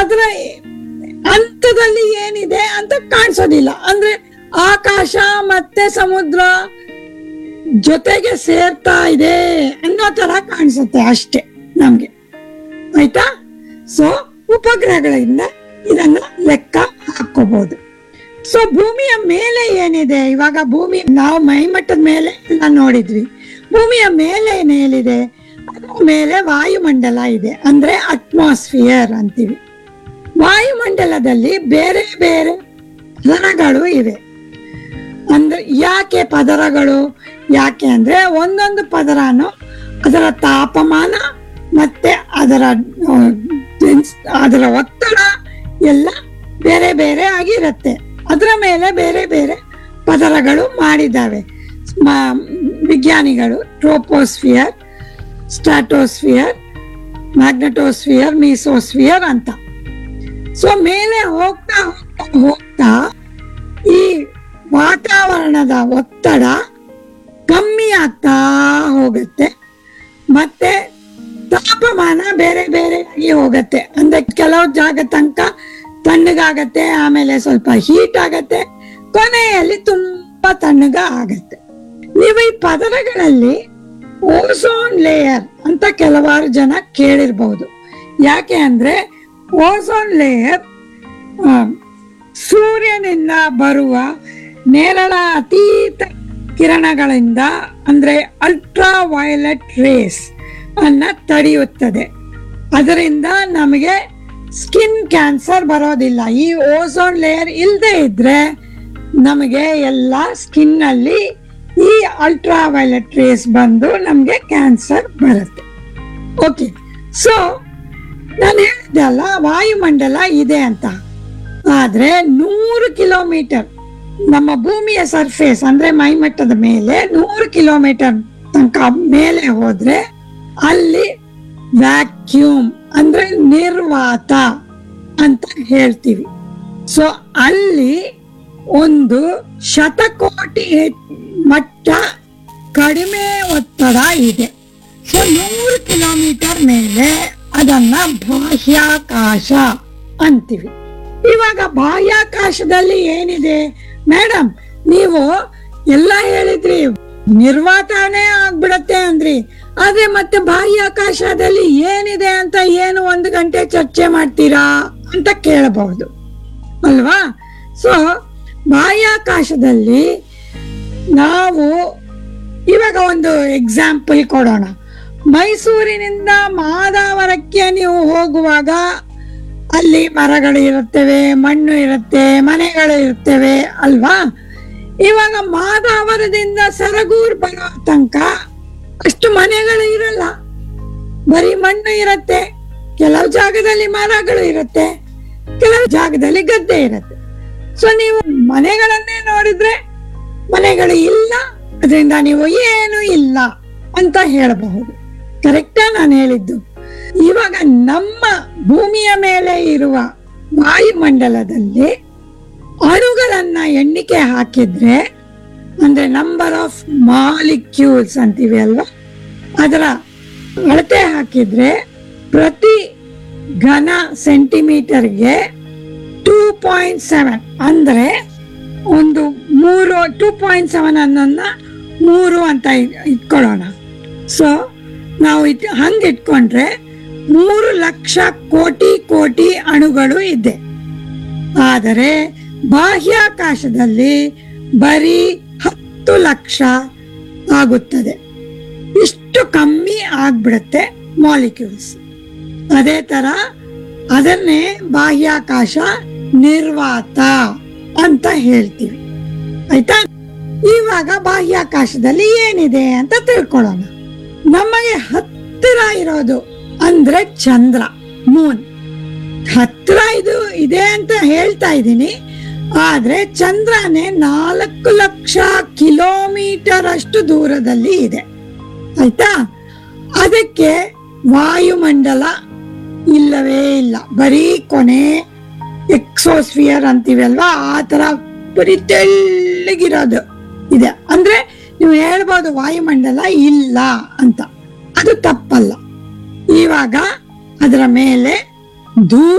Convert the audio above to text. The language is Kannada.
ಅದರ ಹಂತದಲ್ಲಿ ಏನಿದೆ ಅಂತ ಕಾಣಿಸೋದಿಲ್ಲ ಅಂದ್ರೆ ಆಕಾಶ ಮತ್ತೆ ಸಮುದ್ರ ಜೊತೆಗೆ ಸೇರ್ತಾ ಇದೆ ಅನ್ನೋ ತರ ಕಾಣಿಸುತ್ತೆ ಅಷ್ಟೇ ನಮ್ಗೆ ಆಯ್ತಾ ಸೊ ಉಪಗ್ರಹಗಳಿಂದ ಇದನ್ನ ಲೆಕ್ಕ ಹಾಕೋಬಹುದು ಸೊ ಭೂಮಿಯ ಮೇಲೆ ಏನಿದೆ ಇವಾಗ ಭೂಮಿ ನಾವು ಮೈಮಟ್ಟದ ಮೇಲೆ ಎಲ್ಲ ನೋಡಿದ್ವಿ ಭೂಮಿಯ ಮೇಲೆ ಏನೇನಿದೆ ಅದ್ರ ಮೇಲೆ ವಾಯುಮಂಡಲ ಇದೆ ಅಂದ್ರೆ ಅಟ್ಮಾಸ್ಫಿಯರ್ ಅಂತೀವಿ ವಾಯುಮಂಡಲದಲ್ಲಿ ಬೇರೆ ಬೇರೆ ಪದರಗಳು ಇವೆ ಅಂದ್ರೆ ಯಾಕೆ ಪದರಗಳು ಯಾಕೆ ಅಂದ್ರೆ ಒಂದೊಂದು ಪದರನು ಅದರ ತಾಪಮಾನ ಮತ್ತೆ ಅದರ ಆ, dens- ಅದರ ಒತ್ತಡ ಎಲ್ಲ ಬೇರೆ ಬೇರೆ ಆಗಿರುತ್ತೆ ಅದರ ಮೇಲೆ ಬೇರೆ ಬೇರೆ ಪದರಗಳು ಮಾಡಿದ್ದಾವೆ ಮ- ವಿಜ್ಞಾನಿಗಳು ಟ್ರೋಪೋಸ್ಫಿಯರ್ ಸ್ಟಾಟೋಸ್ಫಿಯರ್ ಮ್ಯಾಗ್ನೆಟೋಸ್ಫಿಯರ್ ಮೀಸೋಸ್ಫಿಯರ್ ಅಂತ ಸೊ ಮೇಲೆ ಹೋಗ್ತಾ ಹೋಗ್ತಾ ಹೋಗ್ತಾ ಈ ವಾತಾವರಣದ ಒತ್ತಡ ಕಮ್ಮಿ ಆಗ್ತಾ ಹೋಗುತ್ತೆ ಮತ್ತೆ ತಾಪಮಾನ ಬೇರೆ ಬೇರೆ ಆಗಿ ಹೋಗುತ್ತೆ ಅಂದ್ರೆ ಕೆಲವು ಜಾಗ ತನಕ ತಣ್ಣಗಾಗತ್ತೆ ಆಮೇಲೆ ಸ್ವಲ್ಪ ಹೀಟ್ ಆಗತ್ತೆ ಕೊನೆಯಲ್ಲಿ ತುಂಬಾ ತಣ್ಣಗ ಆಗತ್ತೆ ನೀವು ಈ ಪದರಗಳಲ್ಲಿ ಓಝೋನ್ ಲೇಯರ್ ಅಂತ ಕೆಲವಾರು ಜನ ಕೇಳಿರ್ಬಹುದು ಯಾಕೆ ಅಂದ್ರೆ ಓಝೋನ್ ಲೇಯರ್ ಸೂರ್ಯನಿಂದ ಬರುವ ನೇರಳ ಅತೀತ ಕಿರಣಗಳಿಂದ ಅಂದ್ರೆ ಅಲ್ಟ್ರಾ ವಯಲೆಟ್ ರೇಸ್ ಅನ್ನ ತಡೆಯುತ್ತದೆ ಅದರಿಂದ ನಮಗೆ ಸ್ಕಿನ್ ಕ್ಯಾನ್ಸರ್ ಬರೋದಿಲ್ಲ ಈ ಓಝೋನ್ ಲೇಯರ್ ಇಲ್ಲದೆ ಇದ್ರೆ ನಮಗೆ ಎಲ್ಲ ಸ್ಕಿನ್ ಅಲ್ಲಿ ಈ ಅಲ್ಟ್ರಾ ವೈಲೆಟ್ ರೇಸ್ ಬಂದು ನಮಗೆ ಕ್ಯಾನ್ಸರ್ ಬರುತ್ತೆ ಓಕೆ ಸೊ ನಾನು ಹೇಳಿದ್ದೆ ಅಲ್ಲ ವಾಯುಮಂಡಲ ಇದೆ ಅಂತ ಆದ್ರೆ ನೂರು ಕಿಲೋಮೀಟರ್ ನಮ್ಮ ಭೂಮಿಯ ಸರ್ಫೇಸ್ ಅಂದ್ರೆ ಮೈಮಟ್ಟದ ಮೇಲೆ ನೂರು ಕಿಲೋಮೀಟರ್ ತನಕ ಮೇಲೆ ಹೋದ್ರೆ ಅಲ್ಲಿ ವ್ಯಾಕ್ಯೂಮ್ ಅಂದ್ರೆ ನಿರ್ವಾತ ಅಂತ ಹೇಳ್ತೀವಿ ಸೊ ಅಲ್ಲಿ ಒಂದು ಶತಕೋಟಿ ಹೆ- ಮಟ್ಟ ಕಡಿಮೆ ಒತ್ತಡ ಇದೆ ಸೊ ನೂರು ಕಿಲೋಮೀಟರ್ ಮೇಲೆ ಅದನ್ನ ಬಾಹ್ಯಾಕಾಶ ಅಂತೀವಿ ಇವಾಗ ಬಾಹ್ಯಾಕಾಶದಲ್ಲಿ ಏನಿದೆ ಮೇಡಮ್ ನೀವು ಎಲ್ಲ ಹೇಳಿದ್ರಿ ನಿರ್ವಾತನೇ ಆಗ್ಬಿಡತ್ತೆ ಅಂದ್ರಿ ಆದ್ರೆ ಮತ್ತೆ ಬಾಹ್ಯಾಕಾಶದಲ್ಲಿ ಏನಿದೆ ಅಂತ ಏನು ಒಂದು ಗಂಟೆ ಚರ್ಚೆ ಮಾಡ್ತೀರಾ ಅಂತ ಕೇಳಬಹುದು ಅಲ್ವಾ ಸೊ ಬಾಹ್ಯಾಕಾಶದಲ್ಲಿ ನಾವು ಇವಾಗ ಒಂದು ಎಕ್ಸಾಂಪಲ್ ಕೊಡೋಣ ಮೈಸೂರಿನಿಂದ ಮಾದಾವರಕ್ಕೆ ನೀವು ಹೋಗುವಾಗ ಅಲ್ಲಿ ಮರಗಳು ಇರುತ್ತವೆ ಮಣ್ಣು ಇರುತ್ತೆ ಮನೆಗಳು ಇರ್ತವೆ ಅಲ್ವಾ ಇವಾಗ ಮಾದಾವರದಿಂದ ಸರಗೂರ್ ಬರೋ ತನಕ ಅಷ್ಟು ಮನೆಗಳು ಇರಲ್ಲ ಬರೀ ಮಣ್ಣು ಇರುತ್ತೆ ಕೆಲವು ಜಾಗದಲ್ಲಿ ಮರಗಳು ಇರುತ್ತೆ ಕೆಲವು ಜಾಗದಲ್ಲಿ ಗದ್ದೆ ಇರುತ್ತೆ ಸೊ ನೀವು ಮನೆಗಳನ್ನೇ ನೋಡಿದ್ರೆ ಮನೆಗಳು ಇಲ್ಲ ಅದರಿಂದ ನೀವು ಏನು ಇಲ್ಲ ಅಂತ ಹೇಳಬಹುದು ಕರೆಕ್ಟಾ ನಾನು ಹೇಳಿದ್ದು ಇವಾಗ ನಮ್ಮ ಭೂಮಿಯ ಮೇಲೆ ಇರುವ ವಾಯುಮಂಡಲದಲ್ಲಿ ಅಣುಗಳನ್ನ ಎಣ್ಣಿಕೆ ಹಾಕಿದ್ರೆ ಅಂದ್ರೆ ನಂಬರ್ ಆಫ್ ಮಾಲಿಕ್ಯೂಲ್ಸ್ ಅಂತೀವಿ ಅಲ್ವಾ ಅದರ ಅಳತೆ ಹಾಕಿದ್ರೆ ಪ್ರತಿ ಘನ ಸೆಂಟಿಮೀಟರ್ಗೆ ಟೂ ಪಾಯಿಂಟ್ ಸೆವೆನ್ ಅಂದ್ರೆ ಒಂದು ಮೂರು ಟೂ ಪಾಯಿಂಟ್ ಸೆವೆನ್ ಅನ್ನೋದನ್ನ ಮೂರು ಅಂತ ಇ- ಇಟ್ಕೊಳ್ಳೋಣ ಸೊ ನಾವು ಇಟ್ ಹಂಗೆ ಇಟ್ಕೊಂಡ್ರೆ ಮೂರು ಲಕ್ಷ ಕೋಟಿ ಕೋಟಿ ಅಣುಗಳು ಇದೆ ಆದರೆ ಬಾಹ್ಯಾಕಾಶದಲ್ಲಿ ಬರೀ ಹತ್ತು ಲಕ್ಷ ಆಗುತ್ತದೆ ಇಷ್ಟು ಕಮ್ಮಿ ಆಗ್ಬಿಡುತ್ತೆ ಮಾಲಿಕ್ಯೂಲ್ಸ್ ಅದೇ ತರ ಅದನ್ನೇ ಬಾಹ್ಯಾಕಾಶ ನಿರ್ವಾತ ಅಂತ ಹೇಳ್ತೀವಿ ಆಯ್ತಾ ಇವಾಗ ಬಾಹ್ಯಾಕಾಶದಲ್ಲಿ ಏನಿದೆ ಅಂತ ತಿಳ್ಕೊಳ್ಳೋಣ ನಮಗೆ ಹತ್ತಿರ ಇರೋದು ಅಂದ್ರೆ ಚಂದ್ರ ಮೂನ್ ಹತ್ರ ಇದು ಇದೆ ಅಂತ ಹೇಳ್ತಾ ಇದ್ದೀನಿ ಆದ್ರೆ ಚಂದ್ರನೇ ನಾಲ್ಕು ಲಕ್ಷ ಕಿಲೋಮೀಟರ್ ಅಷ್ಟು ದೂರದಲ್ಲಿ ಇದೆ ಆಯ್ತಾ ಅದಕ್ಕೆ ವಾಯುಮಂಡಲ ಇಲ್ಲವೇ ಇಲ್ಲ ಬರೀ ಕೊನೆ ಎಕ್ಸೋಸ್ಫಿಯರ್ ಅಂತೀವಿ ಅಲ್ವಾ ಆ ತರ ಬರೀ ತೆಳ್ಳಗಿರೋದು ಇದೆ ಅಂದ್ರೆ ನೀವು ಹೇಳ್ಬೋದು ವಾಯುಮಂಡಲ ಇಲ್ಲ ಅಂತ ಅದು ತಪ್ಪಲ್ಲ ಇವಾಗ ಅದರ ಮೇಲೆ ಧೂ